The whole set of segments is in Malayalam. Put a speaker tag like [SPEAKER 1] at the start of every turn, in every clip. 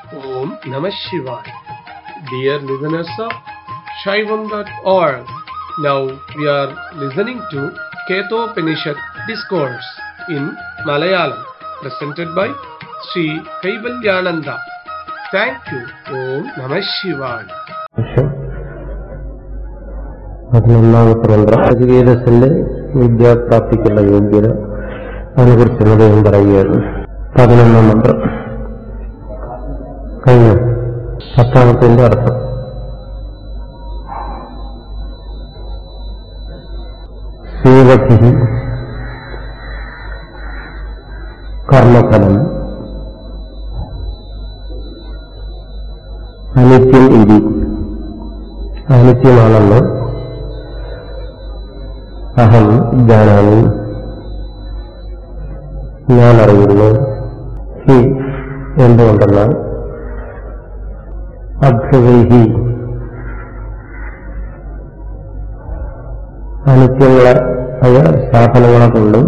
[SPEAKER 1] Om Namah Shivaya. Dear listeners of Shaivam.org, now we are listening to Ketopanishad Discourse in Malayalam, presented by Sri Kaivalyananda. Thank you. Om Namah Shivaya.
[SPEAKER 2] പക്ഷെ പതിനൊന്നാമത്തെ മന്ത്രം അജുവേദസിന്റെ വിദ്യാപ്രാപ്തിക്കുള്ള യോഗ്യത അതിനെക്കുറിച്ചുള്ള ദൈവം പറയുകയാണ് പതിനൊന്നാം മന്ത്രം കഴിഞ്ഞു പത്താമത്തിന്റെ അർത്ഥം സേവധി കർമ്മഫലം അനിത്യം ഇതി അനിത്യമാണെന്ന് അഹം ജാനാമി ഞാൻ അറിയുന്നു ഹി എന്തുകൊണ്ടെന്നാൽ അഭ്യവൈഹി അനിത്യങ്ങളായ സാധനങ്ങളെ കൊണ്ടും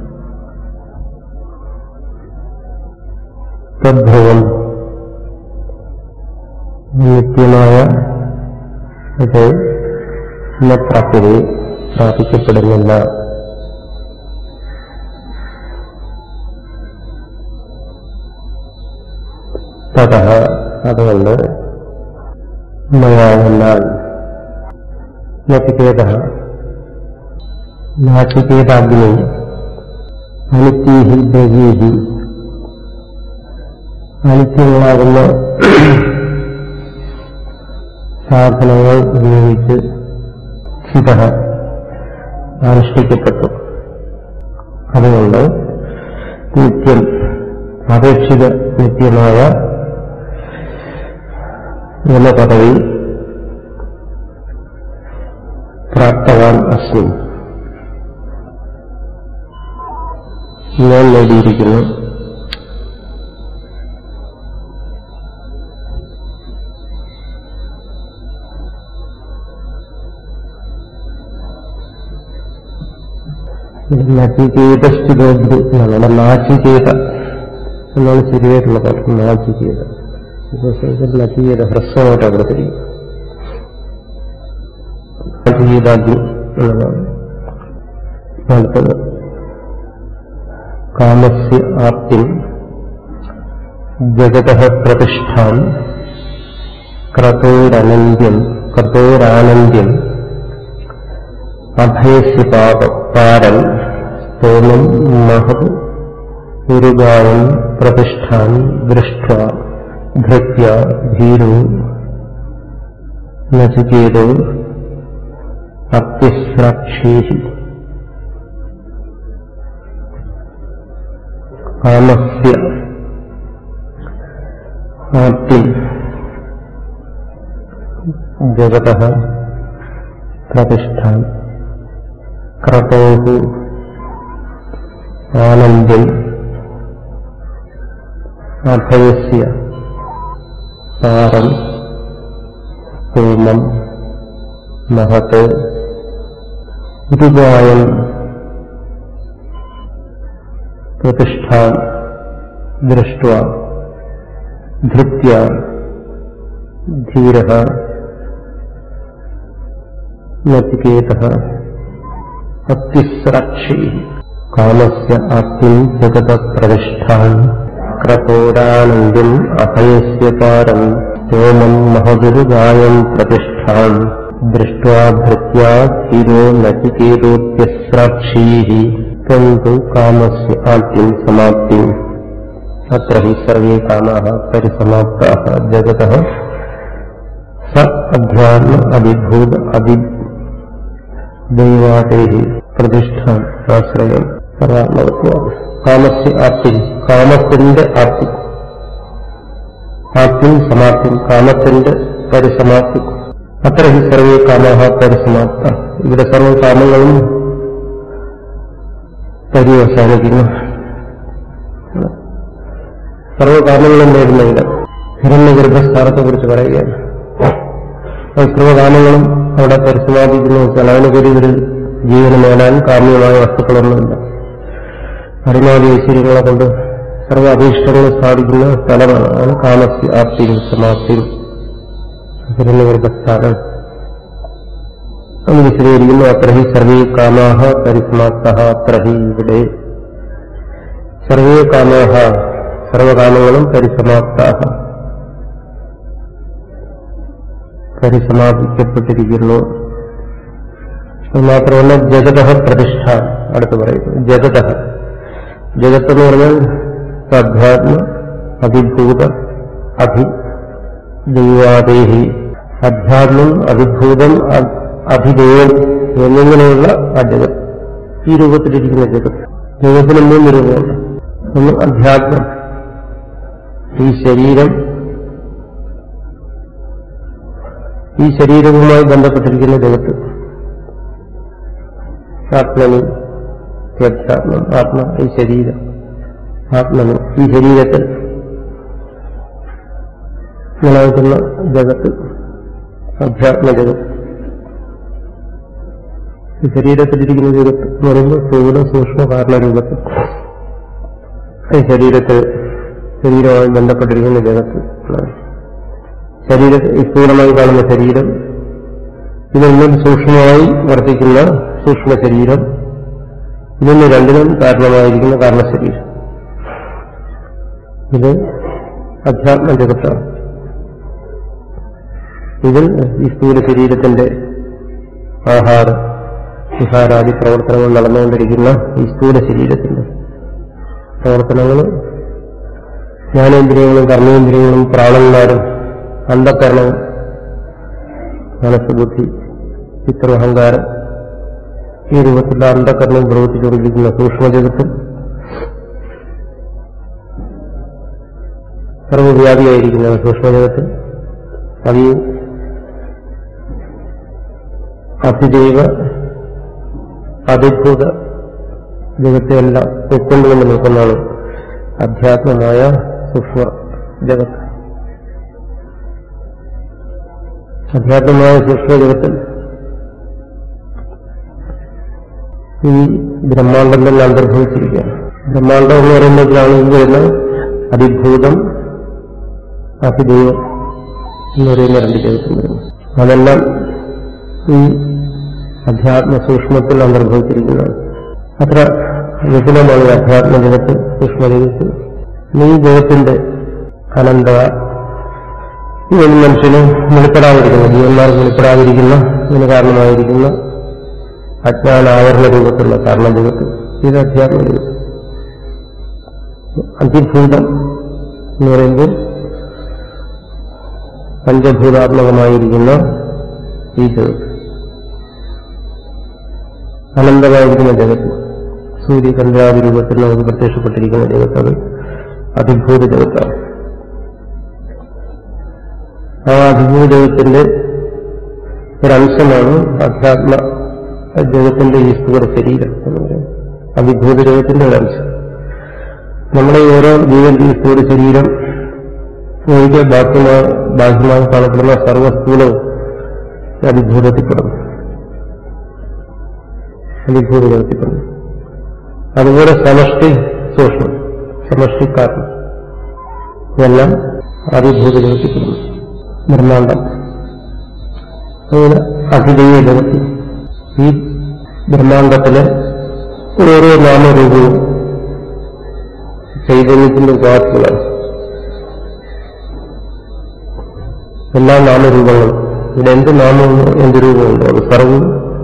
[SPEAKER 2] തദ്ഭവം നിത്യമായ ഇത് പ്രാപ്തി പ്രാപിക്കപ്പെടുന്നില്ല തഥ അതുകൊണ്ട് മയാവെന്നാൽ നചികേത നാചികേതാഗ്നി അനിത്യഹി ദേവീഹി അനിത്യങ്ങളാകുന്ന സാധനങ്ങൾ ഉപയോഗിച്ച് ചിത അനുഷ്ഠിക്കപ്പെട്ടു അതുകൊണ്ട് നിത്യം അപേക്ഷിത നിത്യമായ എന്ന പദവി പ്രാപ്തവാൻ അസ്മി ഞാൻ നേടിയിരിക്കുന്നു നചികേതസ്ഥിതോദ്രി എന്നാണ് അവിടെ നാചികേത എന്നാണ് ശരിയായിട്ടുള്ള പദം നാചികേത നചികേത ഹ്രസ്വമായിട്ട് അവിടെ തിരിയും നാചികേതാഗ്നി എന്നതാണ് അടുത്തത് കാമസ്യ ആപ്തി ജഗത പ്രതിഷ്ഠാൻ ക്രതോരനന്ത്യം ക്രതോരാനന്ത്യം അഭയസ്യ പാപ പാരൽ സ്തോമം മഹത് ഉരുഗായം പ്രതിഷ്ഠാൻ ദൃഷ്ട ധൃത്യ ധീരോ നചികേതോ അത്യസ്രാക്ഷേഹി കാമസ്യ ആപ്തി ജഗത പ്രതിഷ്ഠാൻ ക്രതോ ആനന്ദം അഭയസ്യ പാരം ഹോമം മഹത് ഉരുവായം പ്രതിഷ്ഠാൻ ദൃഷ്ട ധൃത്യ ധീര നചികേത അത്യുസ്രക്ഷി കാമസ്യ ആപ്തിം ജഗത പ്രതിഷ്ഠാൻ ക്രതോരാനന്ദം അഭയസ്യ പാരം സോമം മഹദുരുഗായം പ്രതിഷ്ഠാൻ ദൃഷ്ട്വാ ഭൃത്യാ ധീരോ നചികേതോത്യസ്രാക്ഷീ ത്വന്തു കാമസ്യ ആപ്തിം സമാപ്തിം അത്ര ഹി സർവേ കാമാः പരിസമാപ്താः ജഗതः സ അധ്യാത്മ അഭിഭൂത അഭി ദൈവാതേः പ്രതിഷ്ഠാൻ ആശ്രയം പരാത്മകത്വം കാമസ്യ ആപ്തി കാമത്തിന്റെ ആപ്തി ആപ്തി സമാപ്തി കാമത്തിന്റെ പരിസമാപ്തി അത്ര ഹി സർവേ കാമാഹ പരിസമാപ്ത ഇവിടെ സർവ്വ കാമങ്ങളും പര്യവസാനിക്കുന്നു സർവകാമങ്ങളും നേടുന്നില്ല ഹിരണ്യഗർഭസ്ഥാനത്തെ കുറിച്ച് പറയുകയാണ് സർവകാമങ്ങളും അവിടെ പരിസമാപിക്കുന്നു വെച്ചാൽ അതിനുപരി ഒരു ജീവന് നേടാൻ കാമ്യമായ വസ്തുക്കളൊന്നുമില്ല അറിമാതി ഐശ്വര്യങ്ങളെ കൊണ്ട് സർവ അഭീഷ്ടങ്ങളും സാധിക്കുന്ന സ്ഥലമാണ് അതാണ് കാമസ്യ ആപ്തിയും സമാപ്തിയും ഹിരണ്യഗർഭസ്ഥാനം അത് വിശദീകരിക്കുന്നു അത്ര ഹി സർവേ കാമാഹ പരിസമാപ്ത അത്ര ഹി ഇവിടെ സർവേ കാമാഹ സർവകാമങ്ങളും പരിസമാപ്ത പരിസമാപിക്കപ്പെട്ടിരിക്കുന്നു അത് മാത്രമല്ല ജഗത പ്രതിഷ്ഠ അടുത്ത് പറയുന്നു ജഗത ജഗത്ത് എന്ന് പറഞ്ഞാൽ അധ്യാത്മ അഭിഭൂത അഭി ദൈവാദേഹി അധ്യാത്മം അഭിഭൂതം അ- അഭിദേവം എന്നിങ്ങനെയുള്ള ആ ജഗത്ത് ഈ രൂപത്തിലിരിക്കുന്ന ജഗത്ത് ജഗത്തിന് മൂന്ന് രൂപമുണ്ട് ഒന്ന് അധ്യാത്മം ഈ ശരീരം ഈ ശരീരവുമായി ബന്ധപ്പെട്ടിരിക്കുന്ന ജഗത്ത് ആത്മനി അധ്യാത്മം ആത്മ ഈ ശരീരം ആത്മനി ഈ ശരീരത്തിൽ നിലനിൽക്കുന്ന ജഗത്ത് അധ്യാത്മ ജഗത്ത് ഈ ശരീരത്തിലിരിക്കുന്ന ജഗത്ത് എന്ന് പറയുമ്പോൾ സ്ഥൂല സൂക്ഷ്മ കാരണരൂപത്തിൽ ഈ ശരീരത്തിൽ ശരീരവുമായി ബന്ധപ്പെട്ടിരിക്കുന്ന ജഗത്ത് എന്നാണ്. ശരീര ഈ സ്ഥൂലമായി കാണുന്ന ശരീരം ഇതൊന്നും സൂക്ഷ്മമായി വർത്തിക്കുന്ന സൂക്ഷ്മ ശരീരം ഇതിന് രണ്ടിനും കാരണമായിരിക്കുന്ന കാരണശരീരം ഇത് അധ്യാത്മ ജഗത്താണ് ഇതിൽ ഈ സ്ഥൂല ശരീരത്തിന്റെ ആഹാര വിഹാരാദി പ്രവർത്തനങ്ങൾ നടന്നുകൊണ്ടിരിക്കുന്ന ഈ സ്ഥൂല ശരീരത്തിന്റെ പ്രവർത്തനങ്ങൾ ജ്ഞാനേന്ദ്രിയങ്ങളും കർമ്മേന്ദ്രിയങ്ങളും പ്രാണന്മാരും അന്ധകരണവും മനസ്സ് ബുദ്ധി ചിത്രം അഹങ്കാരം ഈ രൂപത്തിലുള്ള അന്ധകരണം പ്രവർത്തിച്ചുകൊണ്ടിരിക്കുന്ന സൂക്ഷ്മജഗത്തിൽ സർവവ്യാപിയായിരിക്കുന്ന സൂക്ഷ്മജഗത്തിൽ അത് ഈ അതിദൈവ അതിഭൂത ജഗത്തെയെല്ലാം ഉൾക്കൊണ്ടുകൊണ്ട് നിൽക്കുന്നതാണ് അധ്യാത്മമായ സൂക്ഷ്മ ജഗത്ത് അധ്യാത്മമായ സൂക്ഷ്മ ജഗത്തിൽ ഈ ബ്രഹ്മാണ്ടം തന്നെ അന്തർഭവിച്ചിരിക്കുകയാണ് ബ്രഹ്മാണ്ടം എന്ന് പറയുമ്പോഴാണ് ഈ വരുന്ന അതിഭൂതം അതിദൈവം എന്ന് പറയുന്ന രണ്ട് ജഗത്തും വരുന്നു അതെല്ലാം ഈ അധ്യാത്മ സൂക്ഷ്മത്തിൽ അന്തർഭവിച്ചിരിക്കുന്നതാണ് അത്ര വിപുലമാണ് ഈ അധ്യാത്മ ജഗത്ത് സൂക്ഷ്മ ജഗത്ത് ഈ ജഗത്തിന്റെ അനന്തത ഇവൻ മനുഷ്യന് വെളിപ്പെടാതിരിക്കുന്ന ജീവന്മാർക്ക് വെളിപ്പെടാതിരിക്കുന്ന ഇതിന് കാരണമായിരിക്കുന്ന അജ്ഞാനാവരണ രൂപത്തിലുള്ള കാരണജഗത്ത് ഇത് അധ്യാത്മ ജഗത്ത് അതിഭൂതം എന്ന് പറയുമ്പോൾ പഞ്ചഭൂതാത്മകമായിരിക്കുന്ന ഈ ജഗത്ത് അനന്തമായിരിക്കുന്ന ജഗത്ത് സൂര്യചന്ദ്രാദി രൂപത്തിൽ നമുക്ക് പ്രത്യക്ഷപ്പെട്ടിരിക്കുന്ന ജഗത്ത് അത് അതിഭൂത ജഗത്താണ് ആ അതിഭൂത ജഗത്തിന്റെ ഒരംശമാണ് അധ്യാത്മ ജഗത്തിന്റെ ഈ സ്ഥൂല ശരീരം എന്ന് പറയുന്നത് അതിഭൂത ജഗത്തിന്റെ ഒരംശം നമ്മുടെ ഈ ഓരോ ജീവന്റെ ഈ സ്ഥൂല ശരീരം ഒഴികെ ബാഹ്യമായി ബാഹ്യമായി കാണപ്പെടുന്ന സർവസ്ഥൂലവും അതിഭൂതത്തിൽപ്പെടുന്നു അതിഭൂതത്തിൽപ്പെടുന്നു അതുപോലെ സമഷ്ടി സൂക്ഷ്മം സമഷ്ടി കാരണം ഇതെല്ലാം അതിഭൂതത്തിൽപ്പെടുന്നു ബ്രഹ്മാണ്ടം അതുപോലെ അതിദൈവ ജഗത്ത് ഈ ബ്രഹ്മാണ്ടത്തിലെ ഓരോ നാമരൂപവും ചൈതന്യത്തിന്റെ ഉപാധികളാണ് എല്ലാ നാമരൂപങ്ങളും ഇവിടെ എന്ത് നാമവും എന്ത് രൂപമുണ്ടോ അത് സർവവും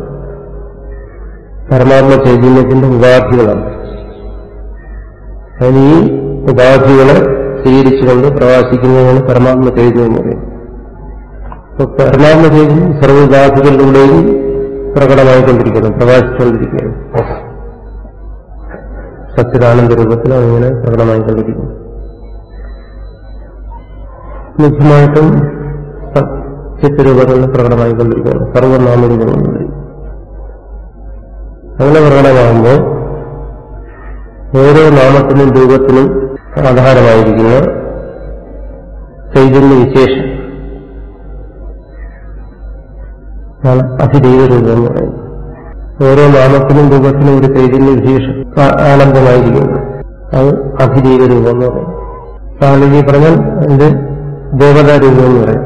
[SPEAKER 2] പരമാത്മ ചൈതന്യത്തിന്റെ ഉപാധികളാണ് അതിന് ഈ ഉപാധികളെ സ്വീകരിച്ചുകൊണ്ട് പ്രകാശിക്കുന്നതാണ് പരമാത്മ ചൈതന്യം എന്ന് പറയുന്നത് അപ്പൊ പരമാത്മ ചൈതന്യം സർവ ഉപാധികളിലൂടെയും പ്രകടമായിക്കൊണ്ടിരിക്കുന്നു പ്രകാശിച്ചുകൊണ്ടിരിക്കുകയാണ് സച്ചിദാനന്ദ രൂപത്തിൽ അതിങ്ങനെ പ്രകടമായിക്കൊണ്ടിരിക്കുന്നു മുഖ്യമായിട്ടും ചിത്രരൂപങ്ങളിൽ പ്രകടമായിക്കൊണ്ടിരിക്കുകയാണ് സർവനാമരൂപങ്ങളിൽ അങ്ങനെ പ്രകടമാകുമ്പോൾ ഓരോ നാമത്തിനും രൂപത്തിനും ആധാരമായിരിക്കുന്ന ചൈതന്യ വിശേഷം ആണ് അതിദൈവരൂപം എന്ന് പറയുന്നത് ഓരോ നാമത്തിനും രൂപത്തിനും ഒരു ചൈതന്യ വിശേഷം ആ- ആനന്ദമായിരിക്കുന്നു അത് അധിദൈവ രൂപം എന്ന് പറയും സാധാരണ പറഞ്ഞാൽ ഇത് ദേവതാ രൂപം എന്ന് പറയും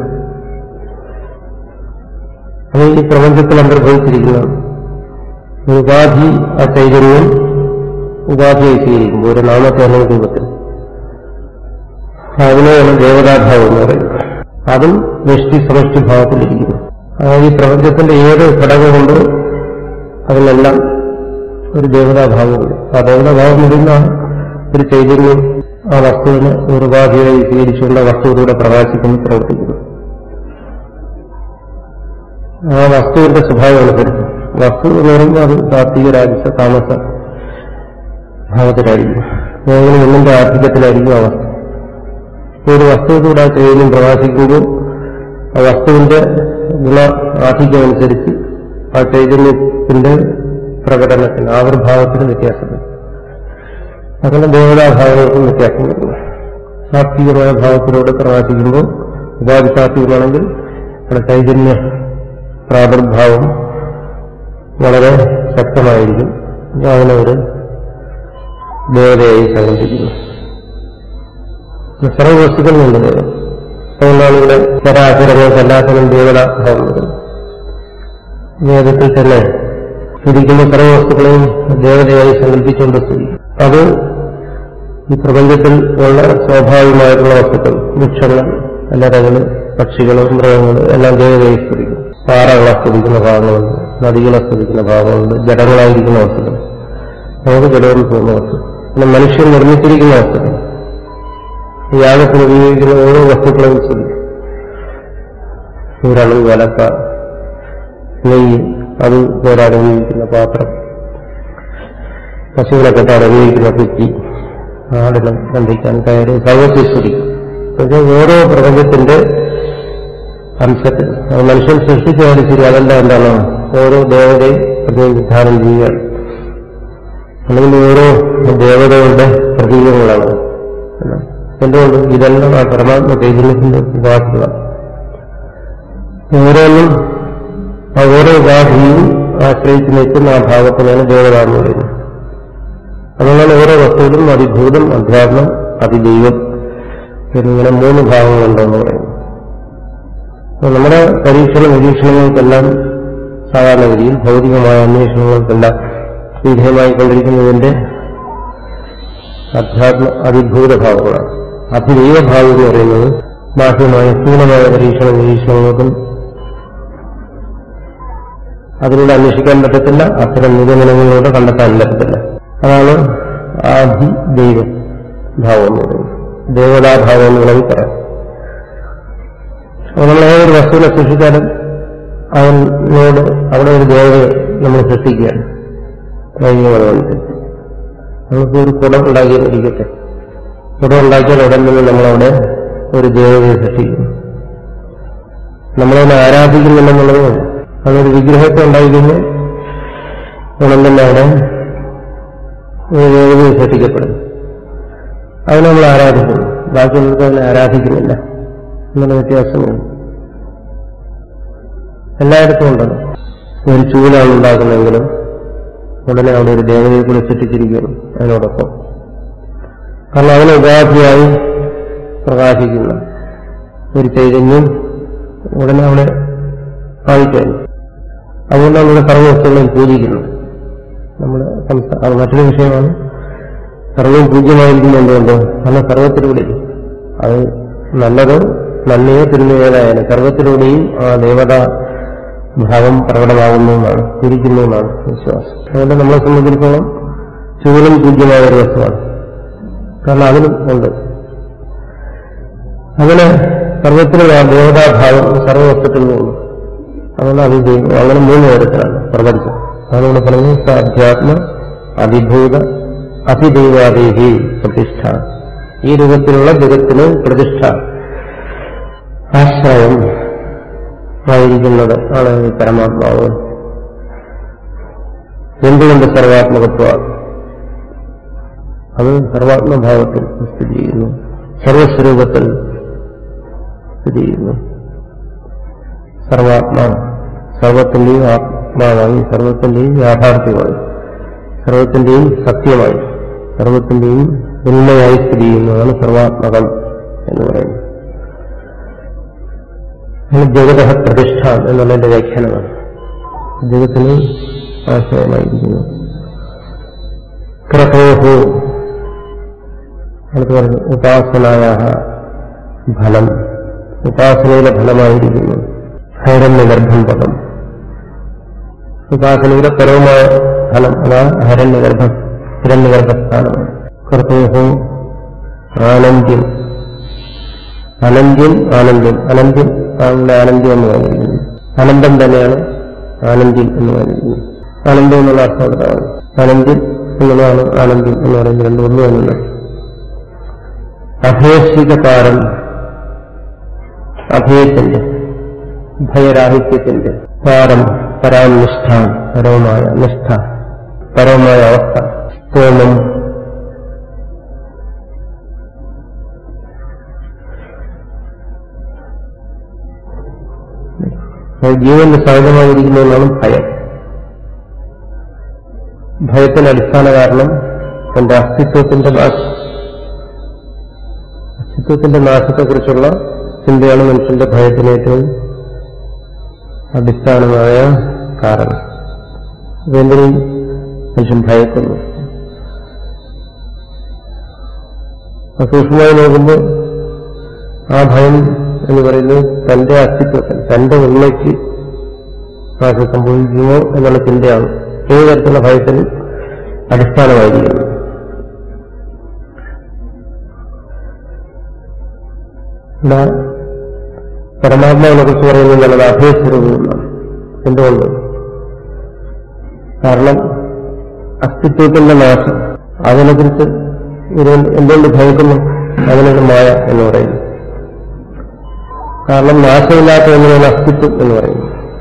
[SPEAKER 2] അത് ഈ പ്രപഞ്ചത്തിൽ അന്തർഭവിച്ചിരിക്കുന്നതാണ് ഒരു ഉപാധി ആ ചൈതന്യം ഉപാധിയായി സ്വീകരിക്കുമ്പോൾ ഒരു നാമത്തെ അല്ലെങ്കിൽ രൂപത്തിൽ അതിനെയാണ് ദേവതാഭാവം എന്ന് പറയുന്നത് അതും വ്യഷ്ടി സമഷ്ടി ഭാവത്തിലിരിക്കുന്നു അതായത് ഈ പ്രപഞ്ചത്തിന്റെ ഏത് ഘടകമുണ്ടോ അതിലെല്ലാം ഒരു ദേവതാഭാവമുണ്ട് ആ ദേവതാഭാവം വരുന്ന ഒരു ചൈതന്യം ആ വസ്തുവിന് ഒരു ഉപാധിയായി സ്വീകരിച്ചുകൊണ്ട് ആ വസ്തുവിലൂടെ പ്രകാശിക്കുന്നു പ്രവർത്തിക്കുന്നു ആ വസ്തുവിന്റെ സ്വഭാവം അനുസരിച്ച് വസ്തു എന്ന് പറയുമ്പോൾ അത് സാത്വിക രാജസ താമസ ഭാവത്തിലായിരിക്കും ഏതെങ്കിലും ഒന്നിന്റെ ആധിക്യത്തിലായിരിക്കും ആ വസ്തു ഒരു വസ്തുവിലൂടെ ആ ചൈതന്യം പ്രകാശിക്കുമ്പോൾ ആ വസ്തുവിന്റെ ഗുണ ആധിക്യം അനുസരിച്ച് ആ ചൈതന്യത്തിന്റെ പ്രകടനത്തിന് ആവിർഭാവത്തിന് വ്യത്യാസം വരും അങ്ങനെ ദേവതാഭാവങ്ങൾക്കും വ്യത്യാസം വരുന്നു സാത്വികമായ ഭാവത്തിലൂടെ പ്രകാശിക്കുമ്പോൾ ഉപാധി സാത്വികമാണെങ്കിൽ അവിടെ ചൈതന്യ പ്രാദുർഭാവം വളരെ ശക്തമായിരിക്കും അതിനൊരു ദേവതയായി സങ്കല്പിക്കുന്നു സർവവസ്തുക്കളുണ്ട് ദൈവം അതുകൊണ്ടാണ് ഇവിടെ ചരാചരങ്ങൾക്ക് എല്ലാത്തിനും ദേവതാഭാവം വരുന്നത് വേദത്തിൽ തന്നെ സ്തുതിക്കുന്ന സർവവസ്തുക്കളെയും ദേവതയായി സങ്കല്പിച്ചുകൊണ്ട് സ്തുതിക്കും അത് ഈ പ്രപഞ്ചത്തിൽ ഉള്ള സ്വാഭാവികമായിട്ടുള്ള വസ്തുക്കൾ വൃക്ഷങ്ങൾ അല്ലറകൾ പക്ഷികൾ മൃഗങ്ങൾ എല്ലാം ദേവതയായി സ്തുതിക്കും പാറകളെ സ്തുതിക്കുന്ന ഭാഗങ്ങളുണ്ട് നദികളെ സ്തുതിക്കുന്ന ഭാഗങ്ങളുണ്ട് ജഡങ്ങളായിരിക്കുന്ന വസ്തുക്കൾ നമുക്ക് ജഡത്തിൽ പോകുന്ന വസ്തു പിന്നെ മനുഷ്യൻ നിർമ്മിച്ചിരിക്കുന്ന വസ്തുക്കൾ യാഗത്തിന് ഉപയോഗിക്കുന്ന ഓരോ വസ്തുക്കളെയും സ്തുതിക്കും സൂര്യണ് വലക്ക നെയ്യ് അത് പോരാൻ ഉപയോഗിക്കുന്ന പാത്രം പശുവിനെ കെട്ടാൻ ഉപയോഗിക്കുന്ന കുറ്റി ആടിനെ ബന്ധിക്കാൻ കയറ് സർവത്തെ സ്തുതിക്കും പക്ഷേ ഓരോ പ്രപഞ്ചത്തിന്റെ അംശത്തിൽ അത് മനുഷ്യൻ സൃഷ്ടിച്ചാലും ശരി അതെല്ലാം എന്താണ് ഓരോ ദേവതയും പ്രത്യേകം വിധാനം ചെയ്യുകയാണ് അല്ലെങ്കിൽ ഓരോ ദേവതകളുടെ പ്രതീകങ്ങളാണ് എന്തുകൊണ്ട് ഇതെല്ലാം ആ പരമാത്മ ചൈതന്യത്തിന്റെ ഉപാധികളാണ് ഓരോന്നും ആ ഓരോ ഉപാധിയും ആശ്രയിച്ച് നിൽക്കുന്ന ആ ഭാഗത്തിനാണ് ദേവത എന്ന് പറയുന്നത് അതുകൊണ്ടാണ് ഓരോ വസ്തുവിലും അതിഭൂതം അധ്യാത്മം അതിദൈവം എന്നിങ്ങനെ മൂന്ന് ഭാഗങ്ങളുണ്ടെന്ന് പറയുന്നു അപ്പോൾ നമ്മുടെ പരീക്ഷണ നിരീക്ഷണങ്ങൾക്കെല്ലാം സാധാരണഗതിയിൽ ഭൗതികമായ അന്വേഷണങ്ങൾക്കെല്ലാം വിധേയമായിക്കൊണ്ടിരിക്കുന്നതിന്റെ അധ്യാത്മ അതിഭൂത ഭാവങ്ങളാണ് അതിദൈവഭാവം എന്ന് പറയുന്നത് ബാഹ്യമായ സ്ഥൂലമായ പരീക്ഷണ നിരീക്ഷണങ്ങൾക്കും അതിലൂടെ അന്വേഷിക്കാൻ പറ്റത്തില്ല അത്തരം നിഗമനങ്ങളിലൂടെ കണ്ടെത്താൻ പറ്റത്തില്ല അതാണ് ആദിദൈവ ഭാവം എന്ന് പറയുന്നത് ദേവതാഭാവം എന്ന് വേണമെങ്കിൽ പറയാം അപ്പോൾ നമ്മൾ ഏതൊരു വസ്തുവിനെ സൃഷ്ടിച്ചാലും അവനോട് അവിടെ ഒരു ദേവതയെ നമ്മൾ സൃഷ്ടിക്കുകയാണ് വൈകികമനുസരിച്ച് നമ്മളിപ്പോൾ ഒരു കുടം ഉണ്ടാക്കിയിരിക്കട്ടെ കുടം ഉണ്ടാക്കിയാൽ ഉടൻ തന്നെ നമ്മളവിടെ ഒരു ദേവതയെ സൃഷ്ടിക്കുന്നു നമ്മളതിനെ ആരാധിക്കുന്നില്ലെന്നുള്ളത് അതൊരു വിഗ്രഹത്തെ ഉണ്ടായിക്കഴിഞ്ഞാൽ ഉടൻ തന്നെ അവിടെ ഒരു ദേവതയെ സൃഷ്ടിക്കപ്പെടുന്നു അതിനെ നമ്മൾ ആരാധിക്കുന്നു ബാക്കിയുള്ളവർക്ക് അതിനെ ആരാധിക്കുന്നില്ല എന്നുള്ള വ്യത്യാസമുണ്ട് എല്ലായിടത്തും ഉണ്ടത് ഒരു ചൂലാണ് ഉണ്ടാക്കുന്നതെങ്കിലും ഉടനെ അവിടെ ഒരു ദേവതയെ കൂടെ സൃഷ്ടിച്ചിരിക്കുന്നു അതിനോടൊപ്പം കാരണം അതിന് ഉപാധിയായി പ്രകാശിക്കുന്ന ഒരു ചൈതന്യം ഉടനെ അവിടെ ആയിക്കഴിഞ്ഞു അതുകൊണ്ടാണ് ഇവിടെ സർവവസ്തുക്കളെയും പൂജിക്കുന്നത് നമ്മുടെ സംസ്ഥാന അത് മറ്റൊരു വിഷയമാണ് സർവവും പൂജ്യമായിരിക്കുന്ന എന്തുകൊണ്ട് കാരണം സർവത്തിലൂടെ അത് നല്ലതോ നന്മയോ തിന്മയേതായാലും സർവത്തിലൂടെയും ആ ദേവതാ ഭാവം പ്രകടമാകുന്നതുമാണ് തിരിക്കുന്നതുമാണ് വിശ്വാസം അതുകൊണ്ട് നമ്മളെ സംബന്ധിച്ചിടത്തോളം ചൂടും പൂജ്യമായ ഒരു വസ്തുവാണ് കാരണം അതിനും ഉണ്ട് അങ്ങനെ സർവത്തിലും ആ ദേവതാഭാവം സർവവസ്തുക്കളിലുണ്ട് അതുകൊണ്ട് അത് ചെയ്യും അങ്ങനെ മൂന്ന് തരത്തിലാണ് പ്രപഞ്ചം അതുകൊണ്ട് പറഞ്ഞു അധ്യാത്മ അതിഭൂത അതിദൈവാദേഹി പ്രതിഷ്ഠ ഈ രൂപത്തിലുള്ള ജഗത്തിന് പ്രതിഷ്ഠ ആശ്രയം ആയിരിക്കുന്നത് ആണ് ഈ പരമാത്മാവ് എന്തുകൊണ്ട് സർവാത്മകത്വ അത് സർവാത്മഭാവത്തിൽ സ്ഥിതി ചെയ്യുന്നു സർവസ്വരൂപത്തിൽ സ്ഥിതി ചെയ്യുന്നു സർവാത്മാ സർവത്തിന്റെയും ആത്മാവായി സർവത്തിന്റെയും യാഥാർത്ഥ്യമായി സർവത്തിന്റെയും സത്യമായി സർവത്തിന്റെയും ഉണ്മയായി സ്ഥിതി ചെയ്യുന്നതാണ് സർവാത്മകം എന്ന് പറയുന്നത് അങ്ങനെ ജഗത പ്രതിഷ്ഠ എന്നുള്ളതിന്റെ വ്യാഖ്യാനമാണ് ജഗത്തിന് ആശയമായിരിക്കുന്നു ക്രതോഹു അടുത്ത് പറഞ്ഞു ഉപാസനായ ഫലം ഉപാസനയുടെ ഫലമായിരിക്കുന്നു ഹൈരണ്യഗർഭം പദം ഉപാസനയുടെ പരവുമായ ഫലം അതാ ഹരണ്യഗർഭം ഹിരണ്യഗർഭസ്ഥാനമാണ് കർത്തോഹോ ആനന്ദ്യം അനന്ത്യം ആനന്ദം അനന്ത്യം താങ്കളുടെ ആനന്ദം എന്ന് പറഞ്ഞിരിക്കുന്നു അനന്തം തന്നെയാണ് ആനന്ദ്യം എന്ന് പറഞ്ഞിരിക്കുന്നത് ആനന്ദം എന്നുള്ള അർത്ഥമാണ് അനന്ത്യം എന്നുള്ളതാണ് ആനന്ദം എന്ന് പറയുന്നത് രണ്ടും ഒന്നു തന്നെയാണ് അഭയശീതകാരം അഭയത്തിന്റെ ഭയരാഹിത്യത്തിന്റെ പാരം പരാം നിഷ്ഠ പരവുമായ നിഷ്ഠ പരവുമായ അവസ്ഥ തോമം ജീവന്റെ സഹജമായിരിക്കുന്നതെന്നാണ് ഭയം ഭയത്തിന്റെ അടിസ്ഥാന കാരണം തന്റെ അസ്തിത്വത്തിന്റെ നാശം അസ്തിത്വത്തിന്റെ നാശത്തെക്കുറിച്ചുള്ള ചിന്തയാണ് മനുഷ്യന്റെ ഭയത്തിന് ഏറ്റവും അടിസ്ഥാനമായ കാരണം എന്തിനും മനുഷ്യൻ ഭയക്കുന്നു സൂക്ഷ്മമായി നോക്കുമ്പോൾ ആ ഭയം എന്ന് പറയുന്നത് തന്റെ അസ്തിത്വത്തിൽ തന്റെ ഉള്ളിലേക്ക് നാശം സംഭവിക്കുമോ എന്നുള്ള ചിന്തയാണ് ഏത് തരത്തിലുള്ള ഭയത്തിന് അടിസ്ഥാനമായിരിക്കുന്നത് ഇവിടെ പരമാത്മാവിനെ കുറിച്ച് പറയുന്നത് നല്ലത് അഭയസ്വരൂപമാണ് എന്തുകൊണ്ട് കാരണം അസ്തിത്വത്തിന്റെ നാശം അതിനെക്കുറിച്ച് ഇത് എന്തുകൊണ്ട് ഭയക്കുന്നു അതിനൊരു മായ എന്ന് പറയുന്നു കാരണം നാശമില്ലാത്ത ഒന്നിനാണ് അസ്തിത്വം എന്ന് പറയുന്നത്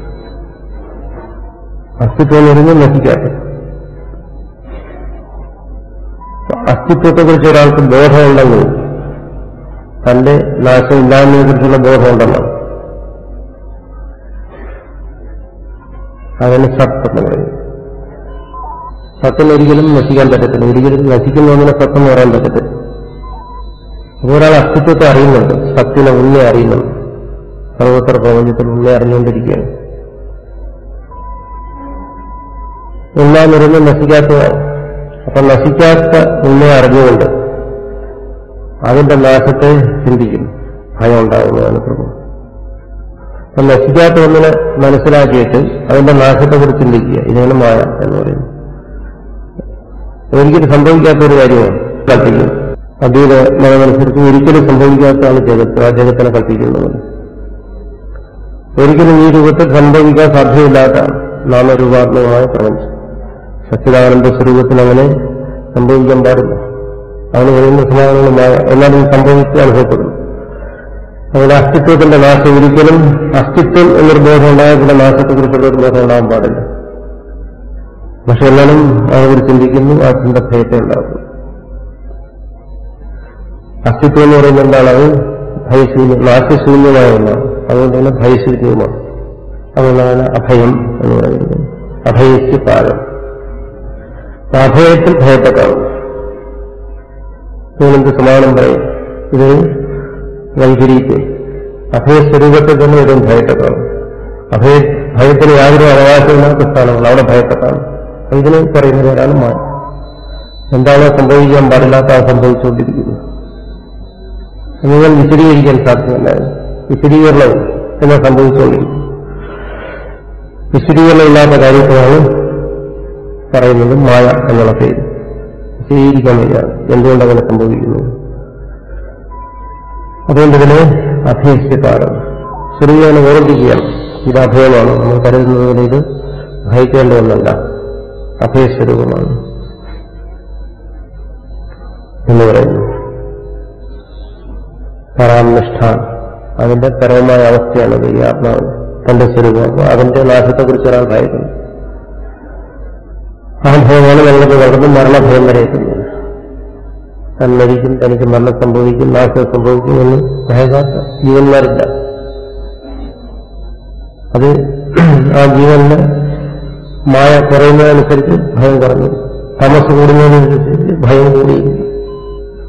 [SPEAKER 2] അസ്തിത്വം എന്ന് പറയുന്നത് നശിക്കാത്ത അസ്തിത്വത്തെക്കുറിച്ച് ഒരാൾക്ക് ബോധമുണ്ടെങ്കിൽ തന്റെ നാശമില്ലായ്മയെ കുറിച്ചുള്ള ബോധമുണ്ടെന്നാണ് അതിന് സത്ത് എന്ന് പറയുന്നത് സത്യം ഒരിക്കലും നശിക്കാൻ പറ്റത്തില്ല ഒരിക്കലും നശിക്കുന്ന ഒന്നിനെ സത്യം എന്ന് പറയാൻ പറ്റത്തില്ല അപ്പോൾ ഒരാൾ അസ്തിത്വത്തെ അറിയുന്നുണ്ട് സത്യനെ ഉള്ളെ അറിയുന്നുണ്ട് സർവത്ര പ്രപഞ്ചത്തിൽ ഉള്ളെ അറിഞ്ഞുകൊണ്ടിരിക്കുകയാണ് ഉള്ളാൻ വരുന്നത് നശിക്കാത്തതാണ് അപ്പൊ നശിക്കാത്ത ഉള്ളെ അറിഞ്ഞുകൊണ്ട് അതിന്റെ നാശത്തെ ചിന്തിക്കും ഭയം ഉണ്ടാകുന്നതാണ് പ്രഭു അപ്പൊ നശിക്കാത്ത ഒന്നിനെ മനസ്സിലാക്കിയിട്ട് അതിന്റെ നാശത്തെക്കുറിച്ച് ചിന്തിക്കുക ഇതിനാണ് മായ എന്ന് പറയുന്നത് ഒരിക്കലും സംഭവിക്കാത്ത ഒരു കാര്യമാണ് കൽപ്പിക്കുന്നത് അതീത മതമനുസരിച്ച് ഒരിക്കലും സംഭവിക്കാത്തതാണ് ജഗത്ത് ആ ജഗത്തിനെ കൽപ്പിക്കുന്നത് ഒരിക്കലും ഈ രൂപത്തിൽ സംഭവിക്കാൻ സാധ്യമില്ലാത്തതാണ് നാമരൂപാത്മകമായ പ്രപഞ്ചം സച്ചിദാനന്ദ സ്വരൂപത്തിൽ അങ്ങനെ സംഭവിക്കാൻ പാടില്ല അവന് കഴിയുന്ന സമാധാനമായ എന്നാലും സംഭവിച്ച് അനുഭവപ്പെടുന്നു അതുകൊണ്ട് അസ്തിത്വത്തിന്റെ നാശം ഒരിക്കലും അസ്തിത്വം എന്നൊരു ബോധം ഉണ്ടായാൽ പിന്നെ നാശത്തെക്കുറിച്ചുള്ള ഒരു ബോധം ഉണ്ടാകാൻ പാടില്ല പക്ഷെ എന്നാലും അവർ ചിന്തിക്കുന്നു ആ ചിന്ത ഭയത്തെ ഉണ്ടാക്കുന്നു അസ്തിത്വം എന്ന് പറയുന്നത് എന്താണ് അത് ഭയശൂന്യം നാശശൂന്യമായ ഒന്നാണ് അതുകൊണ്ട് തന്നെ ഭയശൂന്യവുമാണ് അതുകൊണ്ടാണ് അഭയം എന്ന് പറയുന്നത് അഭയയ്ക്ക് പാരം അഭയത്തിൽ ഭയത്തെ കാണും ഇതിനെന്ത് സമാനം പറയും ഇത് വൈഖരിക്ക് അഭയസ്വരൂപത്തിൽ തന്നെ ഇതും ഭയത്തെ കാണും അഭയ ഭയത്തിന് യാതൊരു അവകാശമില്ലാത്ത സ്ഥാനങ്ങൾ അവിടെ ഭയത്തെ കാണും ഇതിന് പറയുന്ന പേരാണ് മായ എന്താണോ സംഭവിക്കാൻ പാടില്ലാത്ത അത് സംഭവിച്ചുകൊണ്ടിരിക്കുന്നു നിങ്ങൾ വിശദീകരിക്കാൻ സാധ്യമല്ല വിശദീകരണം എന്ന് സംഭവിച്ചുകൊണ്ടിരിക്കും വിശദീകരണമില്ലാത്ത കാര്യത്തിലാണ് പറയുന്നത് മായ എന്നുള്ള പേര് വിശദീകരിക്കാൻ വയ്യാണ് എന്തുകൊണ്ടങ്ങനെ സംഭവിക്കുന്നു അതുകൊണ്ട് ഇതിനെ അഭയസ്യകാരം ശരിയാണ് ഓർമ്മിക്കുകയാണ് ഇത് അഭയമാണ് നമ്മൾ കരുതുന്നത് പോലെ ഇത് ഭയക്കേണ്ട ഒന്നല്ല അഭയസ്വരൂപമാണ് എന്ന് പറയുന്നു പരാംനിഷ്ഠ അതിന്റെ പരമമായ അവസ്ഥയാണത് ഈ ആത്മാവ് തന്റെ സ്വരൂപം അപ്പൊ അതിന്റെ നാശത്തെക്കുറിച്ച് ഒരാൾ ഭയക്കുന്നു ആ ഭയമാണ് ഞങ്ങൾക്ക് വളർന്ന് മരണഭയം വരെ എത്തുന്നത് താൻ മരിക്കും തനിക്ക് മരണം സംഭവിക്കും നാശം സംഭവിക്കും എന്ന് ഭയകാത്ത ജീവന്മാരില്ല അത് ആ ജീവന് മായ കുറയുന്നതനുസരിച്ച് ഭയം കുറഞ്ഞു തമസ് കൂടുന്നതിനനുസരിച്ച് ഭയം കൂടി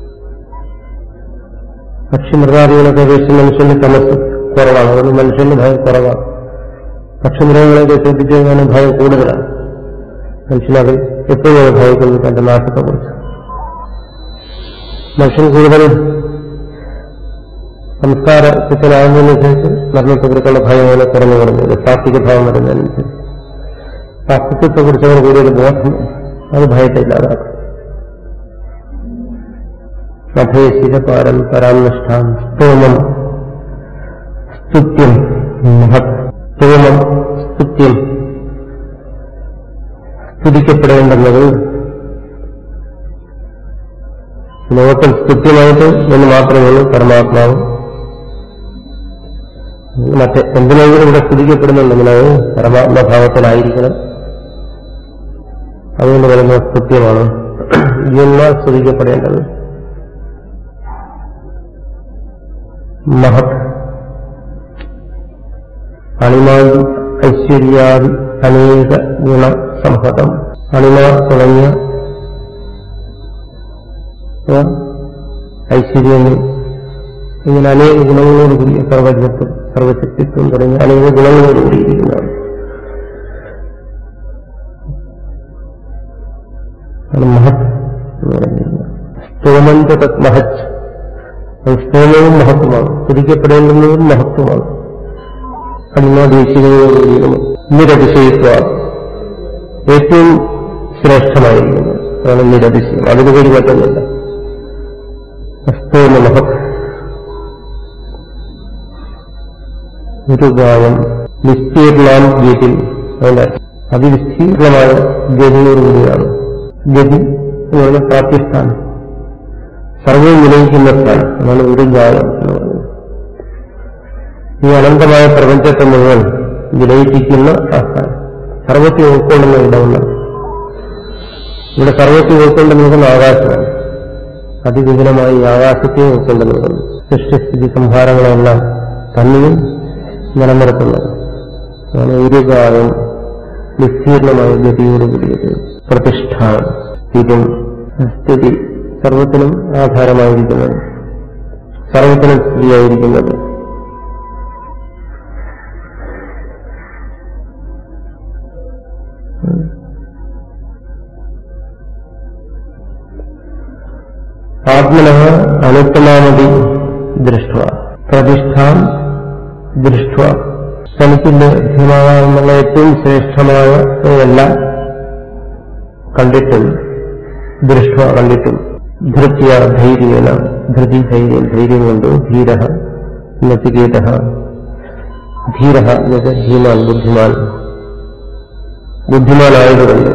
[SPEAKER 2] പക്ഷി മൃഗാദികളൊക്കെ അപേക്ഷിച്ച് മനുഷ്യന്റെ തമസ് കുറവാണ് അതുകൊണ്ട് മനുഷ്യന്റെ ഭയം കുറവാണ് പക്ഷി മൃഗങ്ങളെയൊക്കെ ശ്രദ്ധിച്ചു കഴിഞ്ഞാൽ ഭയം കൂടുതലാണ് മനുഷ്യനത് എപ്പോഴും അത് ഭയക്കുന്നത് തന്റെ നാശത്തെക്കുറിച്ച് മനുഷ്യൻ കൂടുതൽ സംസ്കാരത്തിലാകുന്നതിനനുസരിച്ച് മരണത്തെക്കുറിച്ചുള്ള ഭയം അങ്ങനെ കുറഞ്ഞു കുറഞ്ഞത് സാത്വിക ഭാവം വരുന്നതനുസരിച്ച് അസ്തിത്വത്തെക്കുറിച്ച് അവർ കൂടുതൽ ബോധം അത് ഭയത്തെ ഇല്ലാതാക്കും അഭയശിരപാരം പരാമനിഷ്ഠാം സ്തോമം സ്തുത്യം മഹത് സ്തോമം സ്തുത്യം സ്തുതിക്കപ്പെടേണ്ടുന്നത് ലോകത്തിൽ സ്തുത്യമായിട്ട് എന്ന് മാത്രമേ ഉള്ളൂ പരമാത്മാവ് മറ്റ് എന്തിനെങ്കിലും ഇവിടെ സ്തുതിക്കപ്പെടുന്നുണ്ടെങ്കിൽ അത് പരമാത്മഭാവത്തിലായിരിക്കണം അതുകൊണ്ട് വരുന്ന സ്തുത്യമാണ് ജീവന്മാർ സ്തുതിക്കപ്പെടേണ്ടത് മഹത് അണിമാതി ഐശ്വര്യാദി അനേക ഗുണസംഹതം അണിമാർ തുടങ്ങിയ ഐശ്വര്യങ്ങൾ ഇങ്ങനെ അനേക ഗുണങ്ങളോട് കൂടിയ സർവജ്ഞത്വം സർവശക്തിത്വം തുടങ്ങിയ അനേക ഗുണങ്ങളോട് കൂടിയിരിക്കുന്നതാണ് ആണ് മഹത് എന്ന് പറയുന്നത് സ്തോമന്റെ തത് മഹത് അത് സ്തോമവും മഹത്വമാണ് സ്തുതിക്കപ്പെടേണ്ടുന്നതും മഹത്വമാണ് അണിമാദേശികളോടുകൂടിയതും നിരതിശയത്വ ഏറ്റവും ശ്രേഷ്ഠമായിരിക്കുന്നത് അതാണ് നിരതിശയം അതിനുപരി മറ്റൊന്നുമില്ല സ്തോമ മഹത് ഗുരുഗായം വിസ്തീർണാം ഗതി അതിന്റെ അതിവിസ്തീർണമായ ഗതിയോടുകൂടിയാണ് ഗതി എന്ന് പറഞ്ഞ പ്രാപ്തിസ്ഥാനം സർവവും വിലയിക്കുന്ന സ്ഥാനം അതാണ് ഗുരുഗായം എന്ന് പറയുന്നത് ഈ അനന്തമായ പ്രപഞ്ചത്തെ മുഴുവൻ വിലയിപ്പിക്കുന്ന ആ സ്ഥാനം സർവത്തെ ഉൾക്കൊള്ളുന്ന ഇടമുള്ള ഇവിടെ സർവത്തെ ഉൾക്കൊണ്ട് നിൽക്കുന്ന ആകാശമാണ് അതിവിപുലമായി ഈ ആകാശത്തെ ഉൾക്കൊണ്ട് നിൽക്കുന്നു സൃഷ്ടിസ്ഥിതി സംഹാരങ്ങളെല്ലാം തന്നെയും നിലനിർത്തുന്നത് അതാണ് ഒരുകാലം വിസ്തീർണമായ ഗതിയോട് കൂടിയത് പ്രതിഷ്ഠ സ്ഥിരം സ്ഥിതി സർവത്തിനും ആധാരമായിരിക്കുന്നത് സർവത്തിനും സ്ഥിതിയായിരിക്കുന്നത് ആത്മന അനുത്തമാമതി ദൃഷ്ട പ്രതിഷ്ഠാൻ ദൃഷ്ട തനിക്ക് ലഭ്യമാകാവുന്ന ഏറ്റവും ശ്രേഷ്ഠമായ എല്ലാം കണ്ടിട്ടും ദൃഷ്ട കണ്ടിട്ടും ധൃത്യ ധൈര്യേന ധൃതി ധൈര്യം ധൈര്യം കൊണ്ട് ധീര നചികേത ധീര എന്നത് ധീമാൻ ബുദ്ധിമാൻ ബുദ്ധിമാനായതുകൊണ്ട്